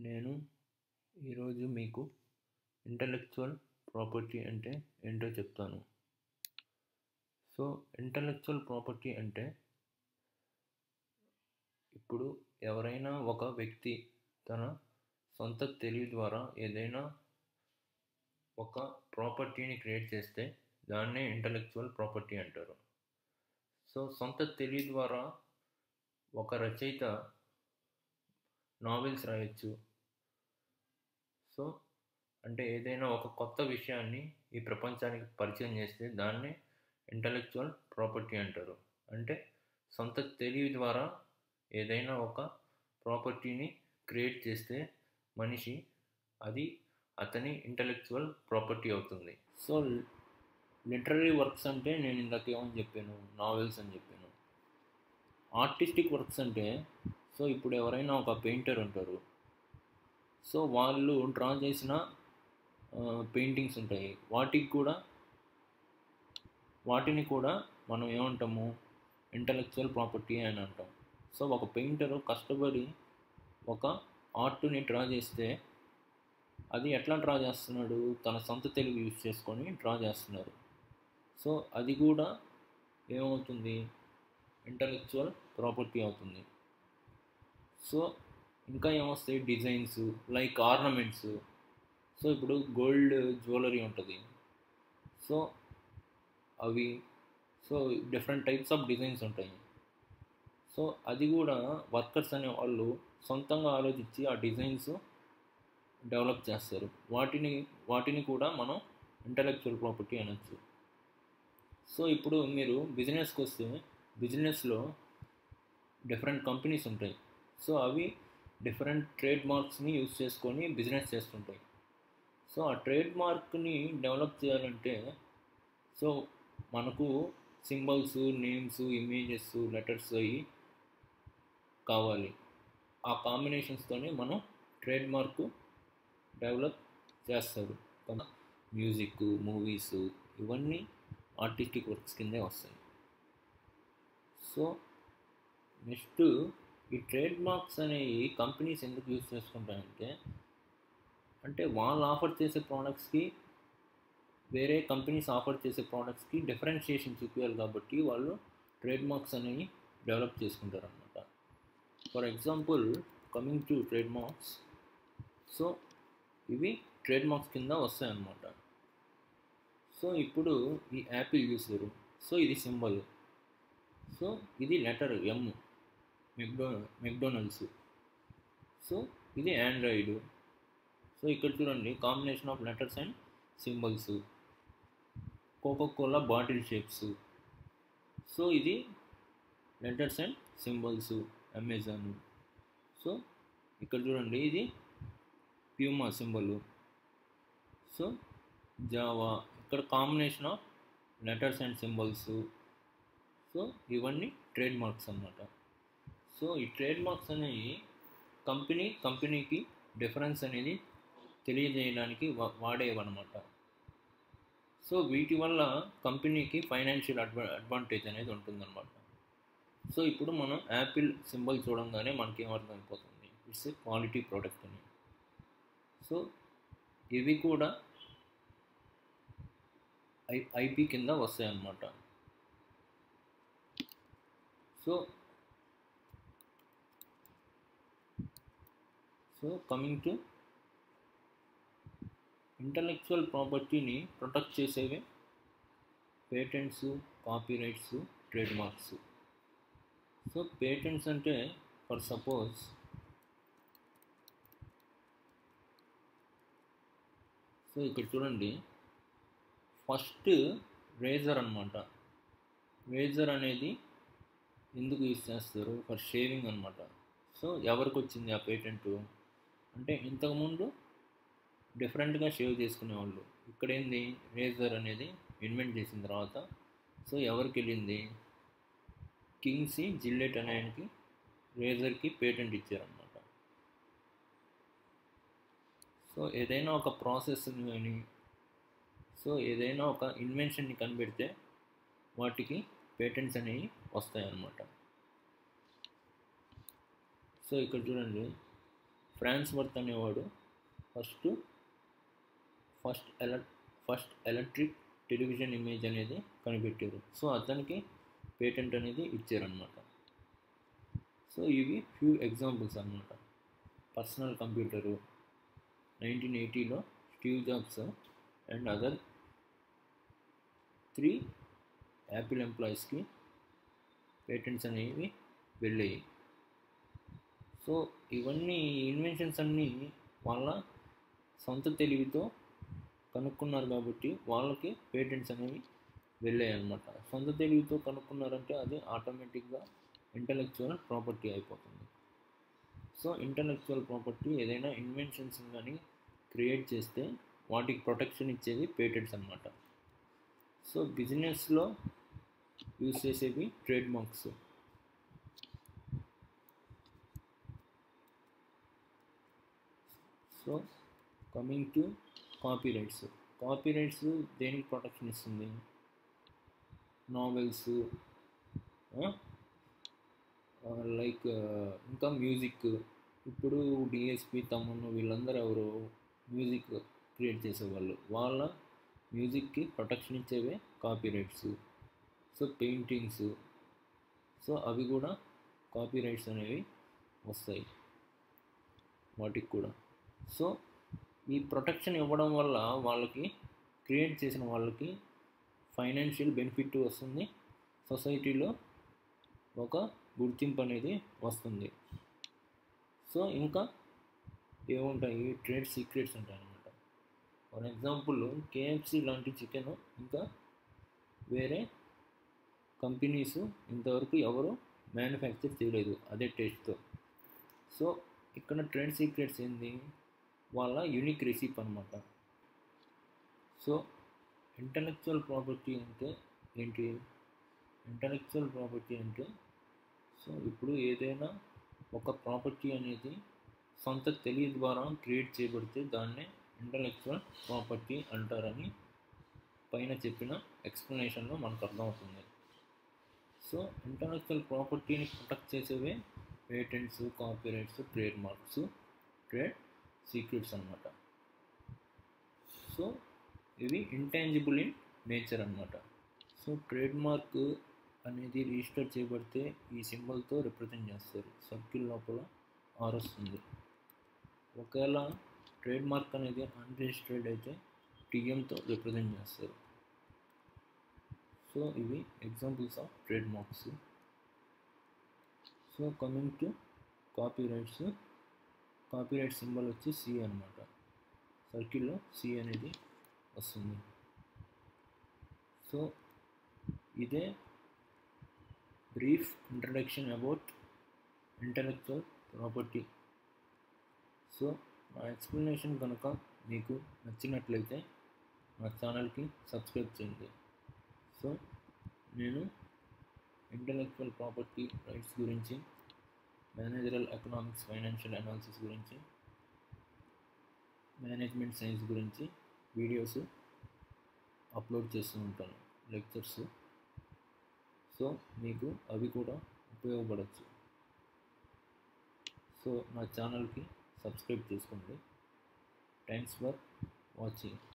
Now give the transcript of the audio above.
నేను ఈరోజు మీకు ఇంటలెక్చువల్ ప్రాపర్టీ అంటే ఏంటో చెప్తాను సో ఇంటలెక్చువల్ ప్రాపర్టీ అంటే ఇప్పుడు ఎవరైనా ఒక వ్యక్తి తన సొంత తెలివి ద్వారా ఏదైనా ఒక ప్రాపర్టీని క్రియేట్ చేస్తే దాన్నే ఇంటలెక్చువల్ ప్రాపర్టీ అంటారు సో సొంత తెలివి ద్వారా ఒక రచయిత నావెల్స్ రాయొచ్చు సో అంటే ఏదైనా ఒక కొత్త విషయాన్ని ఈ ప్రపంచానికి పరిచయం చేస్తే దాన్నే ఇంటలెక్చువల్ ప్రాపర్టీ అంటారు అంటే సొంత తెలివి ద్వారా ఏదైనా ఒక ప్రాపర్టీని క్రియేట్ చేస్తే మనిషి అది అతని ఇంటలెక్చువల్ ప్రాపర్టీ అవుతుంది సో లిటరరీ వర్క్స్ అంటే నేను ఇందాక ఏమని చెప్పాను నావెల్స్ అని చెప్పాను ఆర్టిస్టిక్ వర్క్స్ అంటే సో ఇప్పుడు ఎవరైనా ఒక పెయింటర్ ఉంటారు సో వాళ్ళు డ్రా చేసిన పెయింటింగ్స్ ఉంటాయి వాటికి కూడా వాటిని కూడా మనం ఏమంటాము ఇంటలెక్చువల్ ప్రాపర్టీ అని అంటాం సో ఒక పెయింటర్ కష్టపడి ఒక ఆర్ట్ని డ్రా చేస్తే అది ఎట్లా డ్రా చేస్తున్నాడు తన సొంత తెలివి యూజ్ చేసుకొని డ్రా చేస్తున్నారు సో అది కూడా ఏమవుతుంది ఇంటలెక్చువల్ ప్రాపర్టీ అవుతుంది సో ఇంకా ఏమొస్తాయి డిజైన్స్ లైక్ ఆర్నమెంట్స్ సో ఇప్పుడు గోల్డ్ జ్యువెలరీ ఉంటుంది సో అవి so different types of designs ఉంటాయి సో అది కూడా వర్కర్స్ అనే వాళ్ళు సొంతంగా ఆలోచించి ఆ డిజైన్స్ డెవలప్ చేస్తారు వాటిని వాటిని కూడా మనం ఇంటలెక్చువల్ ప్రాపర్టీ అనొచ్చు సో ఇప్పుడు మీరు బిజినెస్కి వస్తే బిజినెస్లో డిఫరెంట్ కంపెనీస్ ఉంటాయి సో అవి డిఫరెంట్ ట్రేడ్ మార్క్స్ని యూస్ చేసుకొని బిజినెస్ చేస్తుంటాయి సో ఆ ట్రేడ్ మార్క్ని డెవలప్ చేయాలంటే సో మనకు సింబల్స్ నేమ్స్ ఇమేజెస్ లెటర్స్ అవి కావాలి ఆ కాంబినేషన్స్తోనే మనం ట్రేడ్ మార్క్ డెవలప్ చేస్తారు మ్యూజిక్ మూవీస్ ఇవన్నీ ఆర్టిస్టిక్ వర్క్స్ కిందే వస్తాయి సో నెక్స్ట్ ఈ ట్రేడ్ మార్క్స్ అనేవి కంపెనీస్ ఎందుకు యూజ్ చేసుకుంటాయంటే అంటే వాళ్ళు ఆఫర్ చేసే ప్రోడక్ట్స్కి వేరే కంపెనీస్ ఆఫర్ చేసే ప్రోడక్ట్స్కి డిఫరెన్షియేషన్ చూపించాలి కాబట్టి వాళ్ళు ట్రేడ్ మార్క్స్ అనేవి డెవలప్ చేసుకుంటారు అనమాట for example coming to trade marks so ఇవి ట్రేడ్ మార్క్స్ కింద వస్తాయన్నమాట సో ఇప్పుడు ఈ యాపిల్ చూసారు సో ఇది సింబల్ సో ఇది లెటర్ ఎమ్ మెక్డో మెక్డోనల్డ్స్ సో ఇది ఆండ్రాయిడ్ సో ఇక్కడ చూడండి combination of letters and symbols Coca Cola bottle shapes so ఇది letters and symbols Amazon so ఇక్కడ చూడండి ఇది ప్యూమా సింబల్ సో జావా ఇక్కడ combination of letters and symbols so ఇవన్నీ ట్రేడ్ మార్క్స్ అన్నమాట సో ఈ ట్రేడ్ మార్క్స్ అనేవి కంపెనీ కంపెనీకి డిఫరెన్స్ అనేది తెలియజేయడానికి వాడేవన్నమాట సో వీటి వల్ల కంపెనీకి ఫైనాన్షియల్ అడ్వా అడ్వాంటేజ్ అనేది ఉంటుందన్నమాట సో ఇప్పుడు మనం యాపిల్ సింబల్ చూడంగానే మనకి ఏమర్థమైపోతుంది ఇట్స్ ఏ క్వాలిటీ ప్రోడక్ట్ అని సో ఇవి కూడా ఐ ఐపీ కింద వస్తాయన్నమాట so so coming to intellectual ప్రాపర్టీని ప్రొటెక్ట్ చేసేవే patents copyrights trade marks so patents అంటే ఫర్ సపోజ్ సో ఇక్కడ చూడండి ఫస్ట్ రేజర్ అనమాట రేజర్ అనేది ఎందుకు యూజ్ చేస్తారు ఫర్ షేవింగ్ అనమాట సో ఎవరికి వచ్చింది ఆ పేటెంట్ అంటే ఇంతకుముందు డిఫరెంట్గా షేవ్ చేసుకునేవాళ్ళు ఇక్కడ ఏంది రేజర్ అనేది ఇన్వెంట్ చేసిన తర్వాత సో ఎవరికి వెళ్ళింది కింగ్సీ జిల్లెట్ అనే ఆయనకి రేజర్కి పేటెంట్ ఇచ్చారనమాట సో ఏదైనా ఒక ప్రాసెస్ని కానీ సో ఏదైనా ఒక ఇన్వెన్షన్ని కనిపెడితే వాటికి పేటెంట్స్ అనేవి వస్తాయన్నమాట సో ఇక్కడ చూడండి ఫ్రాన్స్ వర్త్ అనేవాడు ఫస్ట్ ఫస్ట్ ఎల ఫస్ట్ ఎలక్ట్రిక్ టెలివిజన్ ఇమేజ్ అనేది కనిపెట్టారు సో అతనికి పేటెంట్ అనేది ఇచ్చారనమాట సో ఇవి ఫ్యూ ఎగ్జాంపుల్స్ అనమాట పర్సనల్ కంప్యూటరు నైన్టీన్ ఎయిటీలో Steve Jobs and other three Apple ఎంప్లాయీస్కి పేటెంట్స్ అనేవి వెళ్ళాయి సో ఇవన్నీ ఇన్వెన్షన్స్ అన్నీ వాళ్ళ సొంత తెలివితో కనుక్కున్నారు కాబట్టి వాళ్ళకి పేటెంట్స్ అనేవి వెళ్ళాయి అనమాట సొంత తెలివితో కనుక్కున్నారంటే అది ఆటోమేటిక్గా ఇంటలెక్చువల్ ప్రాపర్టీ అయిపోతుంది సో ఇంటలెక్చువల్ ప్రాపర్టీ ఏదైనా ఇన్వెన్షన్స్ కానీ క్రియేట్ చేస్తే వాటికి ప్రొటెక్షన్ ఇచ్చేది పేటెంట్స్ అనమాట సో బిజినెస్లో యూజ్ చేసేవి trade marks so coming to copy rights copy rights దేనికి ప్రొటెక్షన్ ఇస్తుంది నావెల్స్ లైక్ ఇంకా మ్యూజిక్ ఇప్పుడు డిఎస్పి తమ్మును వీళ్ళందరూ ఎవరు మ్యూజిక్ క్రియేట్ చేసేవాళ్ళు వాళ్ళ మ్యూజిక్కి ప్రొటెక్షన్ ఇచ్చేవే copy rights so paintings so అవి కూడా కాపీ రైట్స్ అనేవి వస్తాయి వాటికి కూడా సో ఈ ప్రొటెక్షన్ ఇవ్వడం వల్ల వాళ్ళకి క్రియేట్ చేసిన వాళ్ళకి ఫైనాన్షియల్ బెనిఫిట్ వస్తుంది సొసైటీలో ఒక గుర్తింపు అనేది వస్తుంది సో ఇంకా ఏముంటాయి ట్రేడ్ సీక్రెట్స్ ఉంటాయి అన్నమాట ఫర్ ఎగ్జాంపుల్ కేఎఫ్సి లాంటి చికెన్ ఇంకా వేరే కంపెనీస్ ఇంతవరకు ఎవరు మ్యానుఫ్యాక్చర్ చేయలేదు అదే టేస్ట్తో సో ఇక్కడ ట్రేడ్ సీక్రెట్స్ ఏంది వాళ్ళ యూనిక్ రెసిప్ అనమాట సో ఇంటలెక్చువల్ ప్రాపర్టీ అంటే ఏంటి ఇంటలెక్చువల్ ప్రాపర్టీ అంటే సో ఇప్పుడు ఏదైనా ఒక ప్రాపర్టీ అనేది సొంత తెలివి ద్వారా క్రియేట్ చేయబడితే దాన్నే ఇంటలెక్చువల్ ప్రాపర్టీ అంటారని పైన చెప్పిన ఎక్స్ప్లెనేషన్లో మనకు అర్థమవుతుంది సో ఇంటలెక్చువల్ ప్రాపర్టీని ప్రొటెక్ట్ చేసేవే patents copyrights trade marks trade secrets అనమాట సో ఇవి ఇంటాంజిబుల్ ఇన్ నేచర్ అనమాట సో ట్రేడ్ మార్క్ అనేది రిజిస్టర్ చేయబడితే ఈ సింబల్తో రిప్రజెంట్ చేస్తారు సర్కిల్ లోపల ఆర్ వస్తుంది ఒకవేళ ట్రేడ్ మార్క్ అనేది అన్రిజిస్టర్డ్ అయితే టీఎంతో రిప్రజెంట్ చేస్తారు సో ఇవి examples of trade marks so coming to copy rights copy right symbol వచ్చి సి అనమాట సర్కిల్లో సి అనేది వస్తుంది సో ఇదే brief introduction about intellectual property so నా ఎక్స్ప్లెనేషన్ కనుక మీకు నచ్చినట్లయితే నా ఛానల్కి సబ్స్క్రైబ్ చేయండి సో నేను ఇంటలెక్చువల్ ప్రాపర్టీ రైట్స్ గురించి మేనేజరల్ ఎకనామిక్స్ ఫైనాన్షియల్ అనాలిసిస్ గురించి మేనేజ్మెంట్ సైన్స్ గురించి వీడియోస్ అప్లోడ్ చేస్తూ ఉంటాను లెక్చర్స్ సో మీకు అవి కూడా ఉపయోగపడవచ్చు సో నా ఛానల్కి సబ్స్క్రైబ్ చేసుకోండి థ్యాంక్స్ ఫర్ వాచింగ్